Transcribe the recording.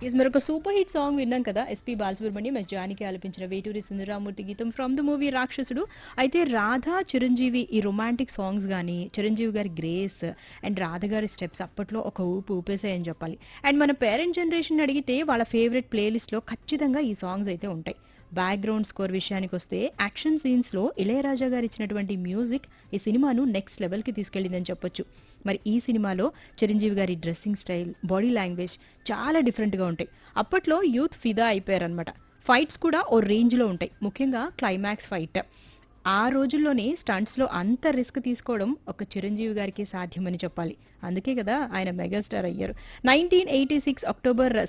is మరొక super hit song విన్నాం కదా ఎస్పీ బాలసుబ్రహ్మణ్యం ఎస్ జానికి ఆలపించిన వేటూరి సుందరరామూర్తి గీతం ఫ్రమ్ ద మూవీ రాక్షసుడు అయితే రాధా చిరంజీవి ఈ రొమాంటిక్ సాంగ్స్ కానీ చిరంజీవి గారి గ్రేస్ అండ్ రాధ గారి స్టెప్స్ అప్పట్లో ఒక ఊపు ఊపేసాయని చెప్పాలి అండ్ మన పేరెంట్ జనరేషన్ అడిగితే వాళ్ళ ఫేవరెట్ ప్లేలిస్ట్లో ఖచ్చితంగా ఈ సాంగ్స్ అయితే ఉంటాయి బ్యాక్గ్రౌండ్ స్కోర్ విషయానికి వస్తే యాక్షన్ సీన్స్ లో ఇళయరాజా గారు ఇచ్చినటువంటి మ్యూజిక్ ఈ సినిమాను నెక్స్ట్ లెవెల్ కి తీసుకెళ్ళిందని చెప్పొచ్చు మరి ఈ సినిమాలో చిరంజీవి గారి డ్రెస్సింగ్ స్టైల్ బాడీ లాంగ్వేజ్ చాలా డిఫరెంట్ గా ఉంటాయి అప్పట్లో యూత్ ఫిదా అయిపోయారనమాట ఫైట్స్ కూడా ఓ రేంజ్ లో ఉంటాయి ముఖ్యంగా క్లైమాక్స్ ఫైట్ ఆ రోజుల్లోనే స్టంట్స్ లో అంత రిస్క్ తీసుకోవడం ఒక చిరంజీవి గారికి సాధ్యమని చెప్పాలి అందుకే కదా ఆయన మెగాస్టార్ అయ్యారు నైన్టీన్ ఎయిటీ సిక్స్ అక్టోబర్